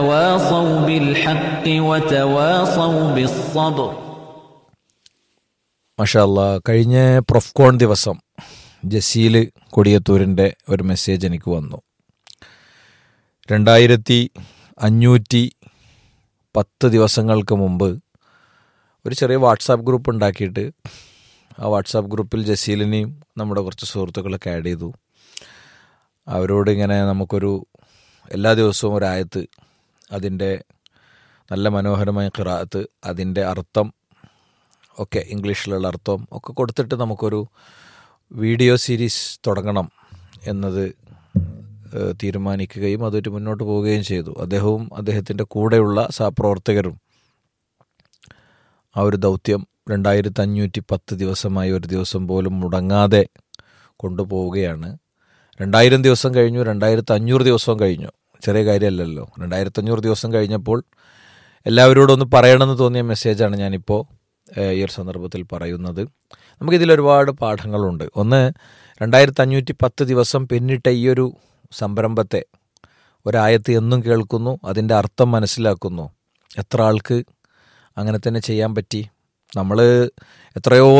تواصوا بالحق وتواصوا بالصبر മഷാല്ല കഴിഞ്ഞ പ്രൊഫ്കോൺ ദിവസം ജസീൽ കൊടിയത്തൂരിൻ്റെ ഒരു മെസ്സേജ് എനിക്ക് വന്നു രണ്ടായിരത്തി അഞ്ഞൂറ്റി പത്ത് ദിവസങ്ങൾക്ക് മുമ്പ് ഒരു ചെറിയ വാട്സാപ്പ് ഗ്രൂപ്പ് ഉണ്ടാക്കിയിട്ട് ആ വാട്സാപ്പ് ഗ്രൂപ്പിൽ ജസീലിനെയും നമ്മുടെ കുറച്ച് സുഹൃത്തുക്കളൊക്കെ ആഡ് ചെയ്തു അവരോട് ഇങ്ങനെ നമുക്കൊരു എല്ലാ ദിവസവും ഒരായത്ത് അതിൻ്റെ നല്ല മനോഹരമായ ഖിറാത്ത് അതിൻ്റെ അർത്ഥം ഒക്കെ ഇംഗ്ലീഷിലുള്ള അർത്ഥം ഒക്കെ കൊടുത്തിട്ട് നമുക്കൊരു വീഡിയോ സീരീസ് തുടങ്ങണം എന്നത് ഏഹ്, തീരുമാനിക്കുകയും അതൊരു മുന്നോട്ട് പോവുകയും ചെയ്തു അദ്ദേഹവും അദ്ദേഹത്തിൻ്റെ കൂടെയുള്ള സഹപ്രവർത്തകരും ആ ഒരു ദൗത്യം രണ്ടായിരത്തി അഞ്ഞൂറ്റി പത്ത് ദിവസമായി ഒരു ദിവസം പോലും മുടങ്ങാതെ കൊണ്ടുപോവുകയാണ് രണ്ടായിരം ദിവസം കഴിഞ്ഞു രണ്ടായിരത്തി അഞ്ഞൂറ് ദിവസവും കഴിഞ്ഞു ചെറിയ കാര്യമല്ലല്ലോ രണ്ടായിരത്തി അഞ്ഞൂറ് ദിവസം കഴിഞ്ഞപ്പോൾ എല്ലാവരോടും ഒന്ന് പറയണമെന്ന് തോന്നിയ മെസ്സേജാണ് ഞാനിപ്പോൾ ഏഹ്, ഈ ഒരു സന്ദർഭത്തിൽ പറയുന്നത് നമുക്കിതിൽ ഒരുപാട് പാഠങ്ങളുണ്ട് ഒന്ന് രണ്ടായിരത്തി അഞ്ഞൂറ്റി പത്ത് ദിവസം പിന്നിട്ട ഈ ഒരു സംരംഭത്തെ ഒരായത്ത് എന്നും കേൾക്കുന്നു അതിൻ്റെ അർത്ഥം മനസ്സിലാക്കുന്നു എത്ര ആൾക്ക് അങ്ങനെ തന്നെ ചെയ്യാൻ പറ്റി നമ്മൾ എത്രയോ